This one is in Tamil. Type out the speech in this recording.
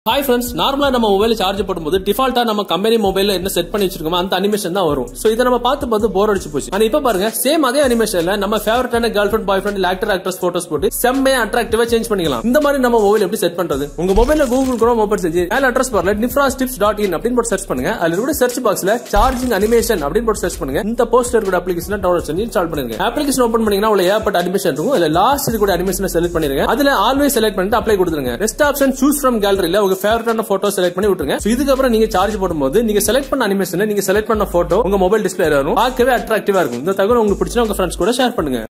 ஹாய் ஃப்ரெண்ட்ஸ் நார்மலா நம்ம மொபைல் சார்ஜ் போடும்போது டிஃபால்ட்டா நம்ம கம்பெனி மொபைல்ல என்ன செட் பண்ணி வச்சிருக்கோமோ அந்த அனிமேஷன் தான் வரும் சோ இதை நம்ம பார்த்து பார்த்து போர் அடிச்சு போச்சு ஆனா இப்ப பாருங்க சேம் அதே அனிமேஷன்ல நம்ம ஃபேவரட்டான girlfriend boyfriend actor actress photos போட்டு செம்மையா அட்ராக்டிவா சேஞ்ச் பண்ணிக்கலாம் இந்த மாதிரி நம்ம மொபைல் எப்படி செட் பண்றது உங்க மொபைல்ல கூகுள் குரோம் ஓபன் செஞ்சு மேல அட்ரஸ் பார்ல நிஃப்ராஸ் டிப்ஸ் டாட் இன் அப்படின்னு போட்டு சர்ச் பண்ணுங்க அதுல கூட சர்ச் பாக்ஸ்ல சார்ஜிங் அனிமேஷன் அப்படின்னு போட்டு சர்ச் பண்ணுங்க இந்த போஸ்டர் கூட அப்ளிகேஷன் டவுன்லோட் பண்ணி இன்ஸ்டால் பண்ணுங்க அப்ளிகேஷன் ஓபன் பண்ணீங்கன்னா உள்ள ஏற்பட்ட அனிமேஷன் இருக்கும் அதுல லாஸ்ட் கூட அனிமேஷன் செலக்ட் பண்ணிருங்க அதுல ஆல்வேஸ் செலக்ட் பண்ணிட்டு அப்ளை கொடுத்துருங்க நெக்ஸ்ட் ஆப்ஷன் சூஸ் ஃப்ரம் கேலரியில உங்க ஃபேவரட்டான போட்டோ செலக்ட் பண்ணி விட்டுருங்க So இதுக்கப்புறம் நீங்க சார்ஜ் போடும்போது நீங்க செலக்ட் பண்ண அனிமேஷன் நீங்க செலக்ட் பண்ண போட்டோ உங்க மொபைல் டிஸ்பிளே வரும் பார்க்கவே அட்ராக்டிவா இருக்கும் இந்த தகவல் உங்களுக்கு பிடிச்சா உங்க ஃப்ரெண்ட்ஸ் கூட ஷேர் பண்ணுங்க